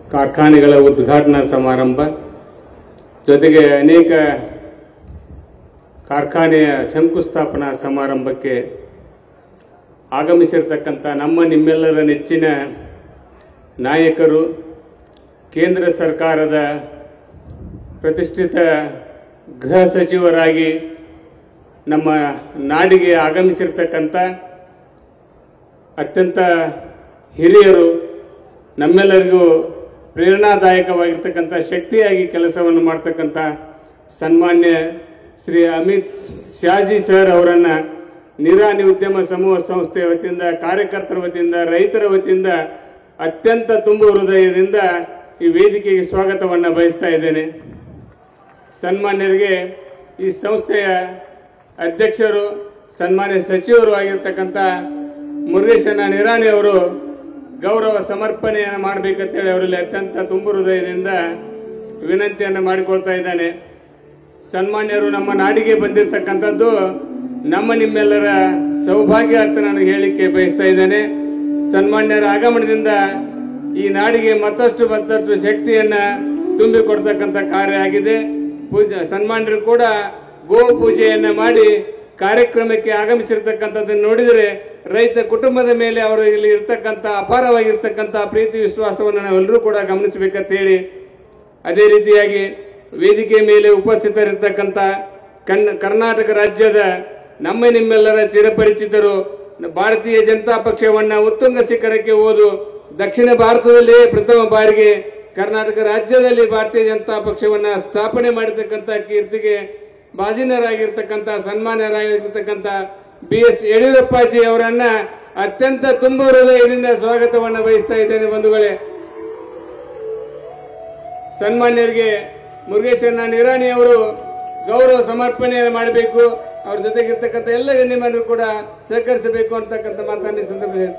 ಕಾರ್ಖಾನೆಗಳ ಉದ್ಘಾಟನಾ ಸಮಾರಂಭ ಜೊತೆಗೆ ಅನೇಕ ಕಾರ್ಖಾನೆಯ ಶಂಕುಸ್ಥಾಪನಾ ಸಮಾರಂಭಕ್ಕೆ ಆಗಮಿಸಿರ್ತಕ್ಕಂಥ ನಮ್ಮ ನಿಮ್ಮೆಲ್ಲರ ನೆಚ್ಚಿನ ನಾಯಕರು ಕೇಂದ್ರ ಸರ್ಕಾರದ ಪ್ರತಿಷ್ಠಿತ ಗೃಹ ಸಚಿವರಾಗಿ ನಮ್ಮ ನಾಡಿಗೆ ಆಗಮಿಸಿರ್ತಕ್ಕಂಥ ಅತ್ಯಂತ ಹಿರಿಯರು ನಮ್ಮೆಲ್ಲರಿಗೂ ಪ್ರೇರಣಾದಾಯಕವಾಗಿರ್ತಕ್ಕಂಥ ಶಕ್ತಿಯಾಗಿ ಕೆಲಸವನ್ನು ಮಾಡ್ತಕ್ಕಂಥ ಸನ್ಮಾನ್ಯ ಶ್ರೀ ಅಮಿತ್ ಶಾಜಿ ಸರ್ ಅವರನ್ನು ನಿರಾನಿ ಉದ್ಯಮ ಸಮೂಹ ಸಂಸ್ಥೆಯ ವತಿಯಿಂದ ಕಾರ್ಯಕರ್ತರ ವತಿಯಿಂದ ರೈತರ ವತಿಯಿಂದ ಅತ್ಯಂತ ತುಂಬು ಹೃದಯದಿಂದ ಈ ವೇದಿಕೆಗೆ ಸ್ವಾಗತವನ್ನು ಬಯಸ್ತಾ ಇದ್ದೇನೆ ಸನ್ಮಾನ್ಯರಿಗೆ ಈ ಸಂಸ್ಥೆಯ ಅಧ್ಯಕ್ಷರು ಸನ್ಮಾನ್ಯ ಸಚಿವರು ಆಗಿರ್ತಕ್ಕಂಥ ಮುರುಗೇಶನ ನಿರಾಣಿ ಅವರು ಗೌರವ ಸಮರ್ಪಣೆಯನ್ನು ಮಾಡಬೇಕಂತೇಳಿ ಅವರಲ್ಲಿ ಅತ್ಯಂತ ತುಂಬು ಹೃದಯದಿಂದ ವಿನಂತಿಯನ್ನು ಮಾಡಿಕೊಳ್ತಾ ಇದ್ದಾನೆ ಸನ್ಮಾನ್ಯರು ನಮ್ಮ ನಾಡಿಗೆ ಬಂದಿರತಕ್ಕಂಥದ್ದು ನಮ್ಮ ನಿಮ್ಮೆಲ್ಲರ ಸೌಭಾಗ್ಯ ಅಂತ ನಾನು ಹೇಳಿಕೆ ಬಯಸ್ತಾ ಇದ್ದೇನೆ ಸನ್ಮಾನ್ಯರ ಆಗಮನದಿಂದ ಈ ನಾಡಿಗೆ ಮತ್ತಷ್ಟು ಮತ್ತಷ್ಟು ಶಕ್ತಿಯನ್ನ ತುಂಬಿಕೊಡ್ತಕ್ಕಂಥ ಕಾರ್ಯ ಆಗಿದೆ ಪೂಜೆ ಸನ್ಮಾನ್ಯರು ಕೂಡ ಗೋ ಪೂಜೆಯನ್ನ ಮಾಡಿ ಕಾರ್ಯಕ್ರಮಕ್ಕೆ ಆಗಮಿಸಿರ್ತಕ್ಕಂಥದ್ದನ್ನು ನೋಡಿದರೆ ರೈತ ಕುಟುಂಬದ ಮೇಲೆ ಅವರು ಇಲ್ಲಿ ಇರ್ತಕ್ಕಂಥ ಅಪಾರವಾಗಿರ್ತಕ್ಕಂಥ ಪ್ರೀತಿ ವಿಶ್ವಾಸವನ್ನು ನಾವೆಲ್ಲರೂ ಕೂಡ ಗಮನಿಸಬೇಕಂತ ಹೇಳಿ ಅದೇ ರೀತಿಯಾಗಿ ವೇದಿಕೆ ಮೇಲೆ ಉಪಸ್ಥಿತರಿರ್ತಕ್ಕಂಥ ಕನ್ ಕರ್ನಾಟಕ ರಾಜ್ಯದ ನಮ್ಮ ನಿಮ್ಮೆಲ್ಲರ ಚಿರಪರಿಚಿತರು ಭಾರತೀಯ ಜನತಾ ಪಕ್ಷವನ್ನ ಉತ್ತುಂಗ ಶಿಖರಕ್ಕೆ ಓದು ದಕ್ಷಿಣ ಭಾರತದಲ್ಲಿಯೇ ಪ್ರಥಮ ಬಾರಿಗೆ ಕರ್ನಾಟಕ ರಾಜ್ಯದಲ್ಲಿ ಭಾರತೀಯ ಜನತಾ ಪಕ್ಷವನ್ನ ಸ್ಥಾಪನೆ ಮಾಡಿರ್ತಕ್ಕಂಥ ಕೀರ್ತಿಗೆ ಭಾಜನರಾಗಿರ್ತಕ್ಕಂಥ ಸನ್ಮಾನ್ಯರಾಗಿರ್ತಕ್ಕಂಥ ಬಿ ಎಸ್ ಯಡಿಯೂರಪ್ಪಾಜಿ ಅವರನ್ನ ಅತ್ಯಂತ ತುಂಬ ಹೃದಯದಿಂದ ಸ್ವಾಗತವನ್ನ ಬಯಸ್ತಾ ಇದ್ದೇನೆ ಬಂಧುಗಳೇ ಸನ್ಮಾನ್ಯರಿಗೆ ಮುರುಗೇಶನ ನಿರಾಣಿ ಅವರು ಗೌರವ ಸಮರ್ಪಣೆಯನ್ನು ಮಾಡಬೇಕು ಅವ್ರ ಜೊತೆಗಿರ್ತಕ್ಕಂಥ ಎಲ್ಲ ಗಣ್ಯಮಾನರು ಕೂಡ ಸಹಕರಿಸಬೇಕು ಅಂತಕ್ಕಂಥ ಮಾತನ್ನು ಈ ಸಂದರ್ಭದಲ್ಲಿ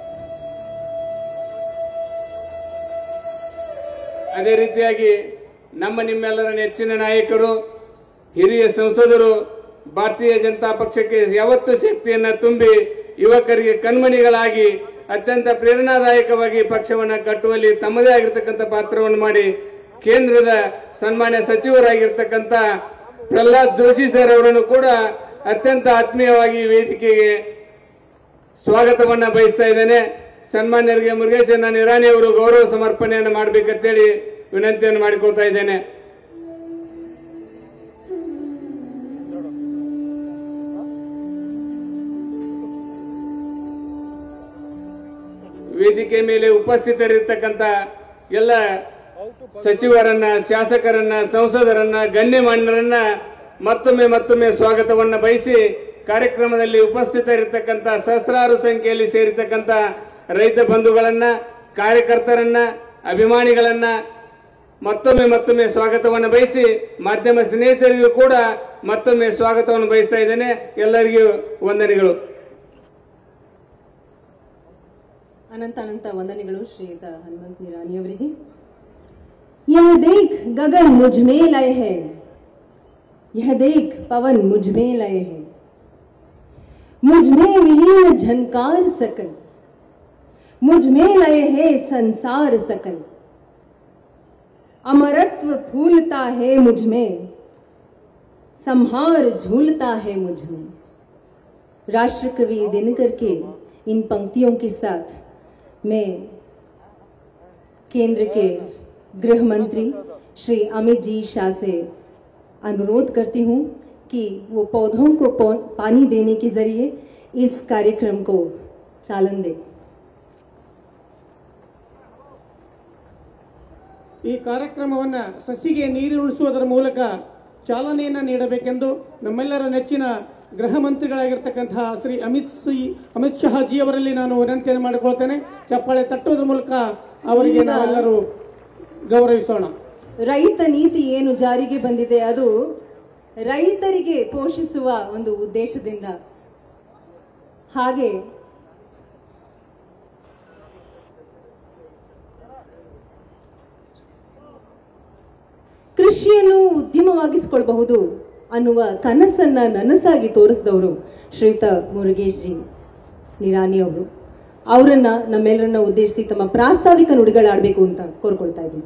ಅದೇ ರೀತಿಯಾಗಿ ನಮ್ಮ ನಿಮ್ಮೆಲ್ಲರ ನೆಚ್ಚಿನ ನಾಯಕರು ಹಿರಿಯ ಸಂಸದರು ಭಾರತೀಯ ಜನತಾ ಪಕ್ಷಕ್ಕೆ ಯಾವತ್ತೂ ಶಕ್ತಿಯನ್ನ ತುಂಬಿ ಯುವಕರಿಗೆ ಕಣ್ಮಣಿಗಳಾಗಿ ಅತ್ಯಂತ ಪ್ರೇರಣಾದಾಯಕವಾಗಿ ಪಕ್ಷವನ್ನು ಕಟ್ಟುವಲ್ಲಿ ತಮ್ಮದೇ ಆಗಿರ್ತಕ್ಕಂಥ ಪಾತ್ರವನ್ನು ಮಾಡಿ ಕೇಂದ್ರದ ಸನ್ಮಾನ್ಯ ಸಚಿವರಾಗಿರ್ತಕ್ಕಂಥ ಪ್ರಹ್ಲಾದ್ ಜೋಶಿ ಸರ್ ಅವರನ್ನು ಕೂಡ ಅತ್ಯಂತ ಆತ್ಮೀಯವಾಗಿ ವೇದಿಕೆಗೆ ಸ್ವಾಗತವನ್ನ ಬಯಸ್ತಾ ಇದ್ದೇನೆ ಸನ್ಮಾನ್ಯರಿಗೆ ಮುರುಗೇಶನ ನಿರಾಣಿ ಅವರು ಗೌರವ ಸಮರ್ಪಣೆಯನ್ನು ಮಾಡಬೇಕಂತೇಳಿ ವಿನಂತಿಯನ್ನು ಮಾಡಿಕೊಳ್ತಾ ಇದ್ದೇನೆ ವೇದಿಕೆ ಮೇಲೆ ಉಪಸ್ಥಿತರಿರ್ತಕ್ಕಂಥ ಎಲ್ಲ ಸಚಿವರನ್ನ ಶಾಸಕರನ್ನ ಸಂಸದರನ್ನ ಗಣ್ಯಮಾನ್ಯರನ್ನ ಮತ್ತೊಮ್ಮೆ ಮತ್ತೊಮ್ಮೆ ಸ್ವಾಗತವನ್ನ ಬಯಸಿ ಕಾರ್ಯಕ್ರಮದಲ್ಲಿ ಉಪಸ್ಥಿತರಿರ್ತಕ್ಕಂಥ ಸಹಸ್ರಾರು ಸಂಖ್ಯೆಯಲ್ಲಿ ಸೇರಿರ್ತಕ್ಕಂಥ ರೈತ ಬಂಧುಗಳನ್ನ ಕಾರ್ಯಕರ್ತರನ್ನ ಅಭಿಮಾನಿಗಳನ್ನ ಮತ್ತೊಮ್ಮೆ ಮತ್ತೊಮ್ಮೆ ಸ್ವಾಗತವನ್ನು ಬಯಸಿ ಮಾಧ್ಯಮ ಸ್ನೇಹಿತರಿಗೂ ಕೂಡ ಮತ್ತೊಮ್ಮೆ ಸ್ವಾಗತವನ್ನು ಬಯಸ್ತಾ ಇದ್ದೇನೆ ಎಲ್ಲರಿಗೂ ವಂದನೆಗಳು ಅನಂತ ಅನಂತ ವಂದನೆಗಳು ಶ್ರೀಯುತ ಹನುಮಂತ್ ನಿರಾಣಿ ಅವರಿಗೆ यह देख गगन मुझ में लय है यह देख पवन मुझ में लय है मुझ में विलीन झनकार सकल मुझ में लय है संसार सकल अमरत्व फूलता है मुझ में संहार झूलता है मुझ में राष्ट्र कवि दिनकर के इन पंक्तियों के साथ मैं केंद्र के गृह मंत्री श्री अमित जी शाह से अनुरोध करती हूँ कि वो पौधों को पौ- पानी देने के जरिए इस कार्यक्रम को चालन दें ಈ ಕಾರ್ಯಕ್ರಮವನ್ನು ಸಸಿಗೆ ನೀರುಣಿಸುವುದರ ಮೂಲಕ ಚಾಲನೆಯನ್ನು ನೀಡಬೇಕೆಂದು ನಮ್ಮೆಲ್ಲರ ನೆಚ್ಚಿನ ಗೃಹ ಮಂತ್ರಿಗಳಾಗಿರ್ತಕ್ಕಂತಹ ಶ್ರೀ ಅಮಿತ್ ಸಿ ಅಮಿತ್ ಶಹಾ ಜಿ ಅವರಲ್ಲಿ ನಾನು ವಿನಂತಿಯನ್ನು ಮಾಡಿಕೊಳ್ತೇನೆ ಚಪ್ಪಾಳೆ ತಟ್ಟುವುದರ ಮೂಲಕ ಅವರಿಗೆ ನಾವೆಲ್ಲರೂ ಗೌರವಿಸೋಣ ರೈತ ನೀತಿ ಏನು ಜಾರಿಗೆ ಬಂದಿದೆ ಅದು ರೈತರಿಗೆ ಪೋಷಿಸುವ ಒಂದು ಉದ್ದೇಶದಿಂದ ಹಾಗೆ ಕೃಷಿಯನ್ನು ಉದ್ಯಮವಾಗಿಸಿಕೊಳ್ಳಬಹುದು ಅನ್ನುವ ಕನಸನ್ನ ನನಸಾಗಿ ತೋರಿಸಿದವರು ಶ್ರೀಯುತ ಮುರುಗೇಶ್ ಜಿ ನಿರಾಣಿ ಅವರು ಅವರನ್ನ ನಮ್ಮೆಲ್ಲರನ್ನ ಉದ್ದೇಶಿಸಿ ತಮ್ಮ ಪ್ರಾಸ್ತಾವಿಕ ನುಡಿಗಳಾಡಬೇಕು ಅಂತ ಕೋರ್ಕೊಳ್ತಾ ಇದ್ದೀನಿ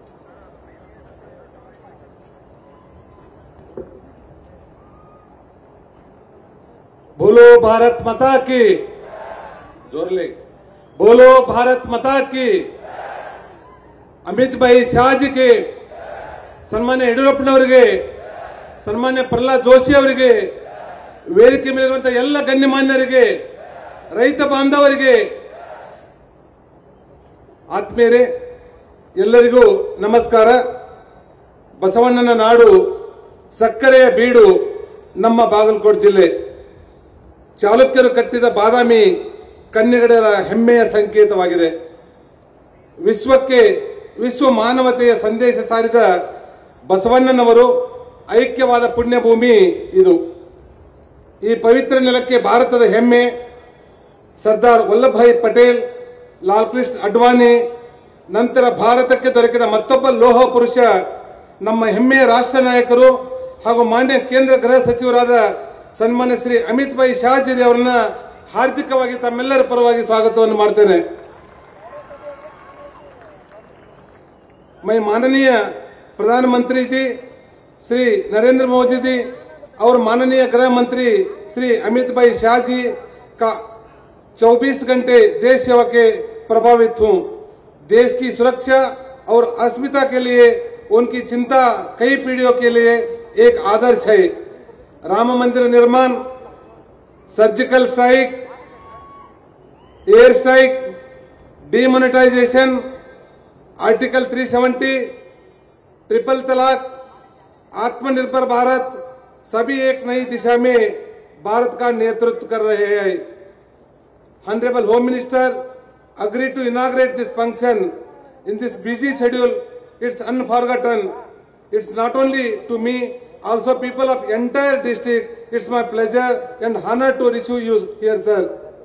बोलो भारत माता की जोरले बोलो भारत माता की ಅಮಿತ್ ಭಾಯಿ ಶಹಾಜಿಗೆ ಸನ್ಮಾನ್ಯ ಯಡಿಯೂರಪ್ಪನವರಿಗೆ ಸನ್ಮಾನ್ಯ ಪ್ರಹ್ಲಾದ್ ಜೋಶಿ ಅವರಿಗೆ ವೇದಿಕೆ ಮೇಲಿರುವಂತಹ ಎಲ್ಲ ಗಣ್ಯಮಾನ್ಯರಿಗೆ ರೈತ ಬಾಂಧವರಿಗೆ ಆತ್ಮೀಯರೇ ಎಲ್ಲರಿಗೂ ನಮಸ್ಕಾರ ಬಸವಣ್ಣನ ನಾಡು ಸಕ್ಕರೆಯ ಬೀಡು ನಮ್ಮ ಬಾಗಲಕೋಟೆ ಜಿಲ್ಲೆ ಚಾಲುಕ್ಯರು ಕಟ್ಟಿದ ಬಾದಾಮಿ ಕನ್ನಡಿಗರ ಹೆಮ್ಮೆಯ ಸಂಕೇತವಾಗಿದೆ ವಿಶ್ವಕ್ಕೆ ವಿಶ್ವ ಮಾನವತೆಯ ಸಂದೇಶ ಸಾರಿದ ಬಸವಣ್ಣನವರು ಐಕ್ಯವಾದ ಪುಣ್ಯಭೂಮಿ ಇದು ಈ ಪವಿತ್ರ ನೆಲಕ್ಕೆ ಭಾರತದ ಹೆಮ್ಮೆ ಸರ್ದಾರ್ ವಲ್ಲಭಾಯಿ ಪಟೇಲ್ ಲಾಲ್ ಕೃಷ್ಣ ಅಡ್ವಾಣಿ ನಂತರ ಭಾರತಕ್ಕೆ ದೊರಕಿದ ಮತ್ತೊಬ್ಬ ಲೋಹ ಪುರುಷ ನಮ್ಮ ಹೆಮ್ಮೆಯ ರಾಷ್ಟ್ರ ನಾಯಕರು ಹಾಗೂ ಮಾನ್ಯ ಕೇಂದ್ರ ಗೃಹ ಸಚಿವರಾದ ಸನ್ಮಾನ್ಯ ಶ್ರೀ ಅಮಿತ್ ಭಾಯಿ ಶಹಾಜಿರಿ ಅವರನ್ನ ಹಾರ್ದಿಕವಾಗಿ ತಮ್ಮೆಲ್ಲರ ಪರವಾಗಿ ಸ್ವಾಗತವನ್ನು ಮಾಡ್ತೇನೆ मैं माननीय प्रधानमंत्री जी श्री नरेंद्र मोदी जी और माननीय गृह मंत्री श्री अमित भाई शाह जी का 24 घंटे देश सेवा के प्रभावित हूं देश की सुरक्षा और अस्मिता के लिए उनकी चिंता कई पीढ़ियों के लिए एक आदर्श है राम मंदिर निर्माण surgical strike air strike demonetisation article 370 triple तलाक आत्मनिर्भर भारत सभी एक नई दिशा में भारत का नेतृत्व कर रहे हैं Honorable Home Minister agreed to inaugurate this function in this busy schedule. It's unforgotten. It's not only to me, also people of entire district. It's my pleasure and honor to receive you here, sir.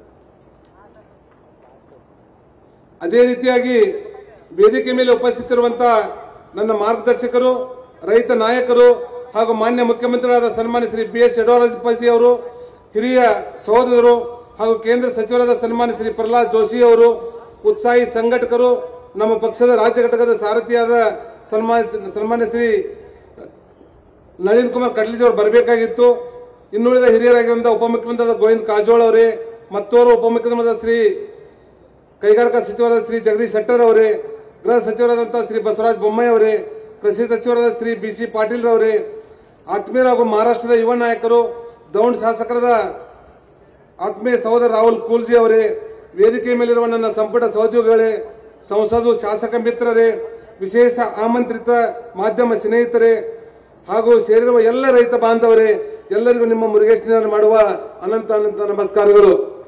ಅದೇ ರೀತಿಯಾಗಿ ವೇದಿಕೆ ಮೇಲೆ ಉಪಸ್ಥಿತರಿರುವಂತಹ ನನ್ನ ಮಾರ್ಗದರ್ಶಕರು ರೈತ ನಾಯಕರು ಹಾಗೂ ಮಾನ್ಯ ಮುಖ್ಯಮಂತ್ರಿಗಳಾದ ಸನ್ಮಾನ್ಯ ಶ್ರೀ ಬಿ ಎಸ್ ಯಡಿಯೂರಪ್ಪಜಿ ಅವರು ಹಿರಿಯ ಸಹೋದರರು ಹಾಗೂ ಕೇಂದ್ರ ಸಚಿವರಾದ ಸನ್ಮಾನ್ಯ ಶ್ರೀ ಪ್ರಹ್ಲಾದ್ ಜೋಶಿ ಅವರು ಉತ್ಸಾಹಿ ಸಂಘಟಕರು ನಮ್ಮ ಪಕ್ಷದ ರಾಜ್ಯ ಘಟಕದ ಸಾರಥಿಯಾದ ಸನ್ಮಾನ್ಯ ಸನ್ಮಾನ್ಯ ಶ್ರೀ ನಳಿನ್ ಕುಮಾರ್ ಕಡ್ಲಿಜಿ ಅವರು ಬರಬೇಕಾಗಿತ್ತು ಇನ್ನುಳಿದ ಹಿರಿಯರಾಗಿರುವಂತಹ ಉಪಮುಖ್ಯಮಂತ್ರಿಯಾದ ಗೋವಿಂದ ಕಾರಜೋಳ ಅವರೇ ಮತ್ತೋರ್ವ ಉಪಮುಖ್ಯಮಂತ್ರಿ ಶ್ರೀ ಕೈಗಾರಿಕಾ ಸಚಿವರಾದ ಶ್ರೀ ಜಗದೀಶ್ ಶೆಟ್ಟರ್ ಅವರೇ ಗೃಹ ಸಚಿವರಾದಂತಹ ಶ್ರೀ ಬಸವರಾಜ ಬೊಮ್ಮಾಯಿ ಅವರೇ ಕೃಷಿ ಸಚಿವರಾದ ಶ್ರೀ ಬಿ ಸಿ ಪಾಟೀಲ್ ರವರೇ ಆತ್ಮೀಯರು ಹಾಗೂ ಮಹಾರಾಷ್ಟ್ರದ ಯುವ ನಾಯಕರು ದೌಂಡ್ ಶಾಸಕರಾದ ಆತ್ಮೀಯ ಸಹೋದರ ರಾಹುಲ್ ಕೂಲ್ಜಿ ಅವರೇ ವೇದಿಕೆ ಮೇಲಿರುವ ನನ್ನ ಸಂಪುಟ ಸಹೋದ್ಯೋಗಿಗಳೇ ಸಂಸದು ಶಾಸಕ ಮಿತ್ರರೇ ವಿಶೇಷ ಆಮಂತ್ರಿತ ಮಾಧ್ಯಮ ಸ್ನೇಹಿತರೇ ಹಾಗೂ ಸೇರಿರುವ ಎಲ್ಲ ರೈತ ಬಾಂಧವರೇ ಎಲ್ಲರಿಗೂ ನಿಮ್ಮ ಮುರುಗೇಶನ ಮಾಡುವ ಅನಂತ ಅನಂತ ನಮಸ್ಕಾರಗಳು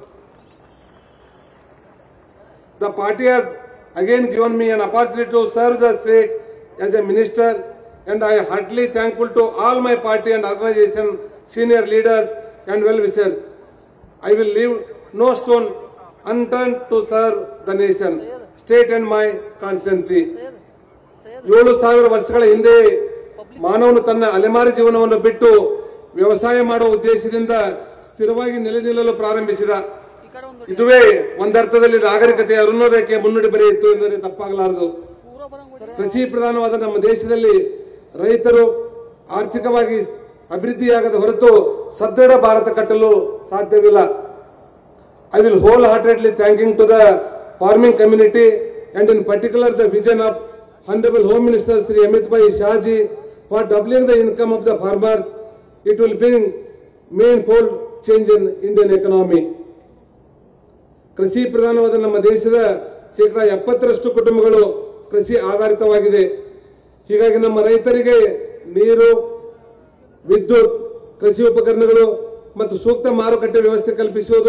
The party has again given me an opportunity to serve the state as a minister and I am heartily thankful to all my party and organization, senior leaders and well-wishers. I will leave no stone unturned to serve the nation, state and my constituency. ಏಳು ಸಾವಿರ ವರ್ಷಗಳ ಹಿಂದೆ ಮಾನವನು ತನ್ನ ಅಲೆಮಾರಿ ಜೀವನವನ್ನು ಬಿಟ್ಟು ವ್ಯವಸಾಯ ಮಾಡುವ ಉದ್ದೇಶದಿಂದ ಸ್ಥಿರವಾಗಿ ನೆಲೆ ನಿಲ್ಲಲು ಪ್ರಾರಂಭಿಸಿದ ಇದುವೇ ಒಂದರ್ಥದಲ್ಲಿ ನಾಗರಿಕತೆಯ ಅರುಣೋದಯಕ್ಕೆ ಮುನ್ನುಡಿ ಬರೆಯಿತು ಎಂದರೆ ತಪ್ಪಾಗಲಾರದು ಕೃಷಿ ಪ್ರಧಾನವಾದ ನಮ್ಮ ದೇಶದಲ್ಲಿ ರೈತರು ಆರ್ಥಿಕವಾಗಿ ಅಭಿವೃದ್ಧಿಯಾಗದ ಹೊರತು ಸದೃಢ ಭಾರತ ಕಟ್ಟಲು ಸಾಧ್ಯವಿಲ್ಲ I will wholeheartedly thanking to the farming community and in particular the vision of Honorable Home Minister Sri Amit Bhai Shahji for doubling the income of the farmers. It will bring meaningful change in Indian economy. ಕೃಷಿ ಪ್ರಧಾನವಾದ ನಮ್ಮ ದೇಶದ ಶೇಕಡ ಎಪ್ಪತ್ತರಷ್ಟು ಕುಟುಂಬಗಳು ಕೃಷಿ ಆಧಾರಿತವಾಗಿದೆ ಹೀಗಾಗಿ ನಮ್ಮ ರೈತರಿಗೆ ನೀರು ವಿದ್ಯುತ್ ಕೃಷಿ ಉಪಕರಣಗಳು ಮತ್ತು ಸೂಕ್ತ ಮಾರುಕಟ್ಟೆ ವ್ಯವಸ್ಥೆ ಕಲ್ಪಿಸುವುದು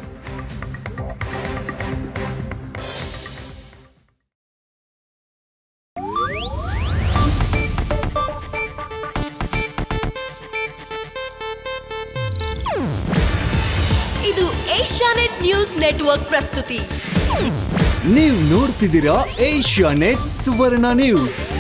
ಇದು ಏಷ್ಯಾನೆಟ್ ನ್ಯೂಸ್ ನೆಟ್ವರ್ಕ್ ಪ್ರಸ್ತುತಿ ನೀವು ನೋಡ್ತಿದ್ದೀರಾ ಏಷ್ಯಾ ನೆಟ್ ಸುವರ್ಣ ನ್ಯೂಸ್